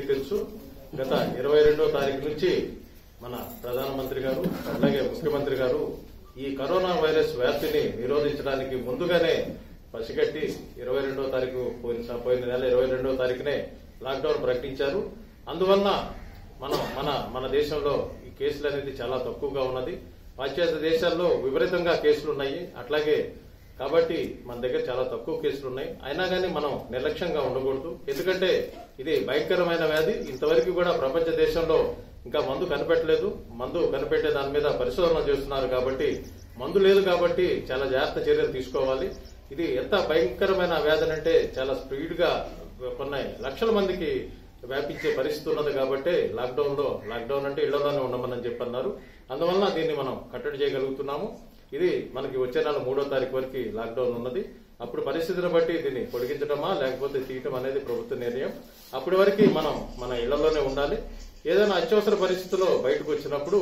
తెలుసు గత ఇరవై రెండో తారీఖు నుంచి మన ప్రధానమంత్రి గారు అట్లాగే ముఖ్యమంత్రి గారు ఈ కరోనా వైరస్ వ్యాప్తిని నిరోధించడానికి ముందుగానే పసిగట్టి ఇరవై రెండో తారీఖు పోయిన పోయిన నెల ఇరవై రెండో తారీఖునే లాక్డౌన్ ప్రకటించారు అందువలన మనం మన మన దేశంలో ఈ కేసులు అనేది చాలా తక్కువగా ఉన్నది పాశ్చాత్య దేశాల్లో విపరీతంగా కేసులు ఉన్నాయి అట్లాగే కాబట్టి మన దగ్గర చాలా తక్కువ కేసులు ఉన్నాయి అయినా కానీ మనం నిర్లక్ష్యంగా ఉండకూడదు ఎందుకంటే ఇది భయంకరమైన వ్యాధి ఇంతవరకు కూడా ప్రపంచ దేశంలో ఇంకా మందు కనిపెట్టలేదు మందు కనిపెట్టే దాని మీద పరిశోధన చేస్తున్నారు కాబట్టి మందు లేదు కాబట్టి చాలా జాగ్రత్త చర్యలు తీసుకోవాలి ఇది ఎంత భయంకరమైన వ్యాధి అంటే చాలా స్పీడ్ గా కొన్ని లక్షల మందికి వ్యాపించే పరిస్థితి ఉన్నది కాబట్టి లాక్డౌన్ లో లాక్డౌన్ అంటే ఇళ్లలోనే ఉండమని చెప్పన్నారు అందువలన దీన్ని మనం కట్టడి చేయగలుగుతున్నాము ఇది మనకి వచ్చే నెల మూడో తారీఖు వరకు లాక్డౌన్ ఉన్నది అప్పుడు పరిస్థితిని బట్టి దీన్ని పొడిగించడమా లేకపోతే తీయటం అనేది ప్రభుత్వ నిర్ణయం అప్పటి వరకు మనం మన ఇళ్లలోనే ఉండాలి ఏదైనా అత్యవసర పరిస్థితిలో బయటకు వచ్చినప్పుడు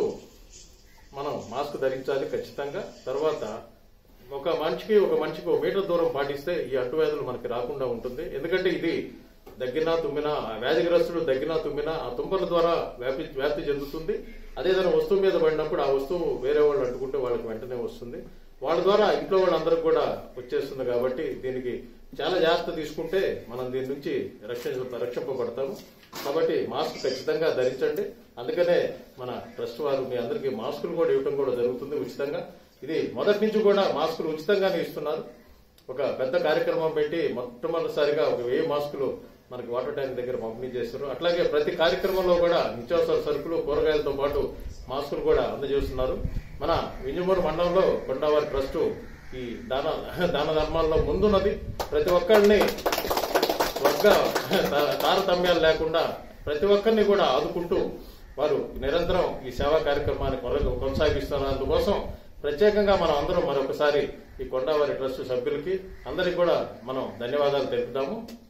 మనం మాస్క్ ధరించాలి ఖచ్చితంగా తర్వాత ఒక మనిషికి ఒక మనిషికి ఒక మీటర్ దూరం పాటిస్తే ఈ అంటువ్యాధులు మనకి రాకుండా ఉంటుంది ఎందుకంటే ఇది దగ్గినా తుమ్మినా ఆ వ్యాధిగ్రస్తుడు దగ్గినా తుమ్మినా ఆ తుంపల ద్వారా వ్యాపి వ్యాప్తి చెందుతుంది అదేదైనా వస్తువు మీద పడినప్పుడు ఆ వస్తువు వేరే వాళ్ళు అంటుకుంటే వాళ్ళకి వెంటనే వస్తుంది వాళ్ళ ద్వారా ఇంట్లో వాళ్ళందరికి కూడా వచ్చేస్తుంది కాబట్టి దీనికి చాలా జాగ్రత్త తీసుకుంటే మనం దీని నుంచి రక్షించ రక్షింపబడతాము కాబట్టి మాస్క్ ఖచ్చితంగా ధరించండి అందుకనే మన ట్రస్ట్ వారు మీ అందరికీ మాస్కులు కూడా ఇవ్వడం కూడా జరుగుతుంది ఉచితంగా ఇది మొదటి నుంచి కూడా మాస్కులు ఉచితంగానే ఇస్తున్నారు ఒక పెద్ద కార్యక్రమం పెట్టి మొట్టమొదటిసారిగా ఒక వెయ్యి మాస్కులు మనకి వాటర్ ట్యాంక్ దగ్గర పంపిణీ చేస్తారు అట్లాగే ప్రతి కార్యక్రమంలో కూడా నిత్యావసర సరుకులు కూరగాయలతో పాటు మాస్కులు కూడా అందజేస్తున్నారు మన వింజమూరు మండలంలో కొండవారి ట్రస్ట్ ఈ దాన దాన ధర్మాల్లో ముందున్నది ప్రతి ఒక్కరిని వర్గ తా- తారతమ్యాలు లేకుండా ప్రతి ఒక్కరిని కూడా ఆదుకుంటూ వారు నిరంతరం ఈ సేవా కార్యక్రమాన్ని కొన- కొనసాగిస్తున్నారు అందుకోసం ప్రత్యేకంగా మనం అందరం మరొకసారి ఈ కొండవారి ట్రస్ట్ సభ్యులకి అందరికి కూడా మనం ధన్యవాదాలు తెలుపుతాము